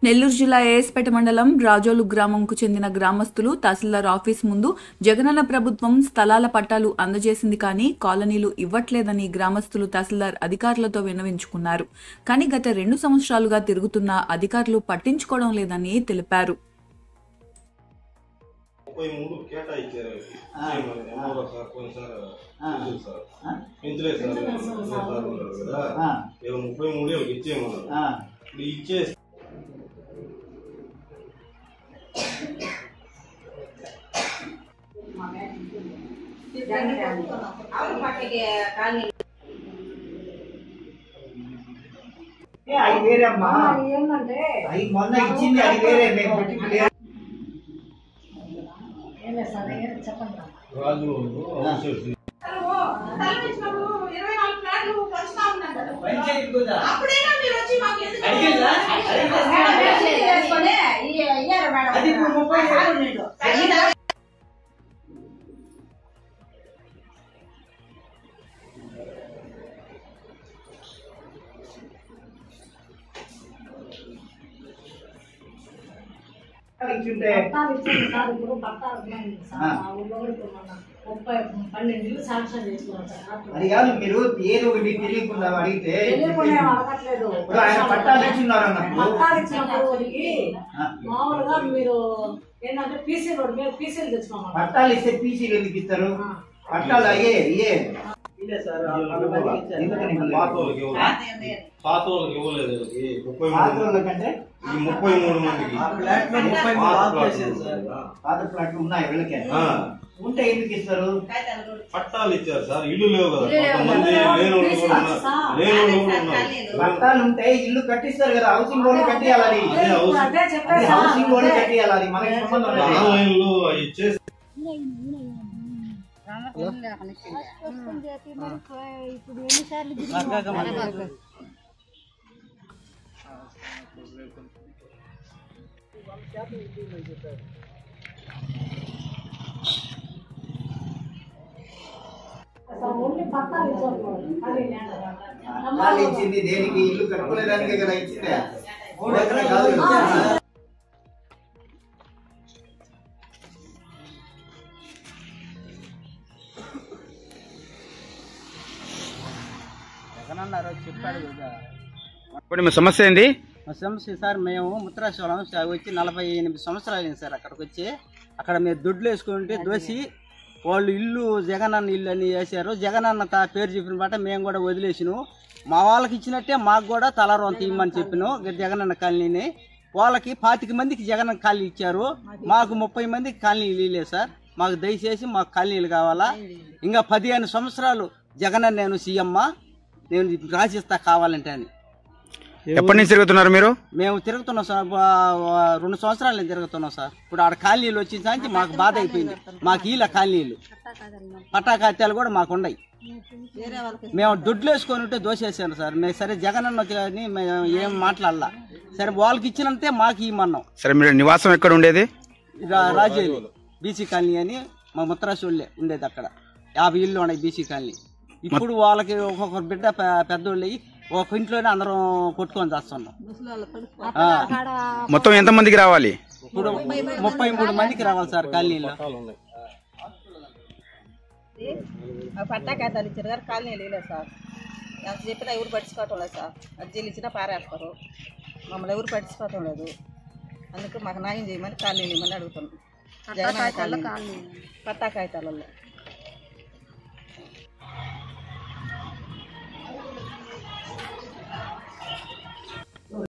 నెల్లూరు జిల్లా ఏఎస్పేట మండలం రాజోలు గ్రామంకు చెందిన గ్రామస్తులు తహసీల్దార్ ఆఫీస్ ముందు జగనన్న ప్రభుత్వం స్థలాల పట్టాలు అందజేసింది కానీ కాలనీలు ఇవ్వట్లేదని గ్రామస్తులు తహసీల్దార్ అధికారులతో విన్నవించుకున్నారు కానీ గత రెండు సంవత్సరాలుగా తిరుగుతున్న అధికారులు పట్టించుకోవడం లేదని తెలిపారు ముప్పై మూడు కేటాయించారు ఇచ్చేయమని ఎంఆర్ఓ సార్ పోయినసారి ఇచ్చింది సార్ ఆ? పెంచలేదు సార్ నేను సార్ ఉన్నారు కదా ఆ, ఏదో ముప్పై మూడు వీళ్ళకి ఇచ్చేయమన్నారు ఆ. ఇప్పుడు ఇచ్చేసి ఏ, అది వేరే అమ్మా ఏంటంటే అది మొన్న ఇచ్చింది అది వేరే మేము పెట్టింది వేరే. ఏం లేదు సార్ ఏం చెప్పండి రా. రాజు అవసరం తలపించినప్పుడు ఇరవై నాలుగు ఫ్లాట్లు పంచుతా ఉన్నాం కదా పంచాయతీ కూడా. అప్పుడైనా మీరు వచ్చి మాకు ఎందుకు అడిగిందా? అడిగిందా? చేసుకొని ఈ- ఇయ్యారు మేడం. అది ఇప్పుడు ముప్పై ఏళ్ళు నిండు. ఇచ్చుంటే పట్టాలు ఇచ్చారు సార్ ఇప్పుడు పట్టాలు ఉన్నాయి సార్ ఆ. మా ఊళ్ళో కూడా ఇప్పుడు మొన్న ముప్పై పన్నెండు ఇల్లు శాంక్షన్ చేసుకున్నాం సార్ అది కాదు మీరు ఏదో ఒకటి తెలియకుండా అడిగితే తెలియకుండా ఏం అడగట్లేదు ఇప్పుడు ఆయన పట్టాలు ఇచ్చిన్నారు అన్నప్పుడు పట్టాలు ఇచ్చినప్పుడు వాడికి ఆ, మామూలుగా మీరు ఏంటంటే పీసీ రోడ్ మీద పీసీలు తెచ్చుకోమన్నారు పట్టాలు ఇస్తే పీసీలు ఎందుకు ఇస్తారు పట్టాలు అయ్యే ఇయ్యే ఇదే సార్ ఎందుకని పాత వాళ్ళకి ఇవ్వలేదు పాత వాళ్ళకి ఇవ్వలేదు వీళ్ళకి ముప్పై మూడు పాత్రల కంటే ఈ ముప్పై మూడు మందికి ఆ ఫ్లాట్ లో ముప్పై మూడు పాత ఆఫ్ ప్లాట్లు చేశారు సార్. ఉన్నాయి. పాత ప్లాట్లు ఉన్నాయి వీళ్ళకే ఆ. ఉంటే ఎందుకు ఇస్తారు పట్టాలు ఇచ్చారు సార్ ఇల్లు లేవు కదా ఇల్లు లేవు కొంతమంది కదా. లేని వాళ్ళు కూడా ఉన్నారు సార్. లేని వాళ్ళు కూడా ఉన్నారు పట్టాలు ఉంటే ఇల్లు కట్టిస్తారు కదా హౌసింగ్ లోన్ కట్టియాలి అదే ఇప్పుడు అవసరం. అదే అది చెప్పారు హౌసింగ్ లోన్ సార్ కట్టియాలి అది మనకి సంబంధం లేదు ఆన్లైన్ లో అవి ఇచ్చేసి ఇప్పుడు ఎన్నిసార్లు సార్ ఓన్లీ పట్టాలు ఇచ్చారు అది పట్టాలు ఇచ్చింది దేనికి ఇల్లు కట్టుకోలేదానికే కదా ఇచ్చిందే ఊరికనే కాదు కదా. జగనన్నారు చెప్పాడు కదా ఇప్పుడు మీ సమస్య ఏంది మా సమస్య సార్ మేము ముత్రాశ్వరం వచ్చి నలభై ఎనిమిది సంవత్సరాలు అయింది సార్ అక్కడికి వచ్చి అక్కడ మేము దొడ్లు వేసుకుంటే దోసి వాళ్ళు ఇల్లు జగనన్న ఇల్లు అని వేశారు జగనన్న తా పేరు చెప్పిన మాట మేము కూడా వదిలేసినాం మా వాళ్ళకి ఇచ్చినట్టే మాకు కూడా తలారం తీయమని చెప్పినాం జగనన్న కాలనీని వాళ్ళకి పాతిక మందికి జగనన్న కాలనీ ఇచ్చారు మాకు ముప్పై మందికి కాలనీలు ఇవ్వలేదు సార్ మాకు దయచేసి మాకు కాలనీలు కావాలా ఇంకా పదిహేను సంవత్సరాలు జగనన్న నేను సీఎమ్మ నేను రాసిస్తా కావాలంటే అని ఎప్పటి నుంచి తిరుగుతున్నారు మీరు మేము తిరుగుతున్నాం సార్ వా- వా- రెండు సంవత్సరాలు నేను తిరుగుతున్నాం సార్ ఇప్పుడు ఆడ కాలనీలు వచ్చిన సాంచి మాకు బాధ అయిపోయింది మాకు ఈల కాలనీలు పట్టా ఖాతాలు కూడా మాకు ఉన్నాయి మేము దొడ్లు వేసుకొని ఉంటే దోసేసాను సార్ మేము సరే జగన్ అన్న అని మేము ఏం మాట్లాడాల సరే వాళ్ళకి ఇచ్చినంతే మాకు ఇమ్మన్నాం సరే మీరు నివాసం ఎక్కడ ఉండేది రా- రాజేలి బీసీ కాలనీ అని మా ముత్తరాశుళ్ళే ఉండేది అక్కడ యాభై ఇల్లు ఉన్నాయి బీసీ కాలనీ ఇప్పుడు వాళ్ళకి ఒక్కొక్కరు బిడ్డ పె- పెద్దోళ్ళు అయ్యి ఒక ఇంట్లోనే అందరం కొట్టుకొని చేస్తున్నాం ఆ, మొత్తం ఎంత మందికి రావాలి ఇప్పుడు ముప్పై మూడు మందికి రావాలి సార్ కాలనీలో పట్టా ఖాతాలు ఇచ్చారు కానీ కాలనీలు వేయలేదు సార్ ఎంత చెప్పినా ఎవరు పట్టించుకోవటం లేదు సార్ అర్జీలు ఇచ్చినా పారేస్తారు మమ్మల్ని ఎవరు పట్టించుకోవటం లేదు అందుకు మాకు న్యాయం చేయమని కాలనీలు ఇవ్వమని అడుగుతున్నాం జగన్ కాలనీ పట్టా కాగితాలలో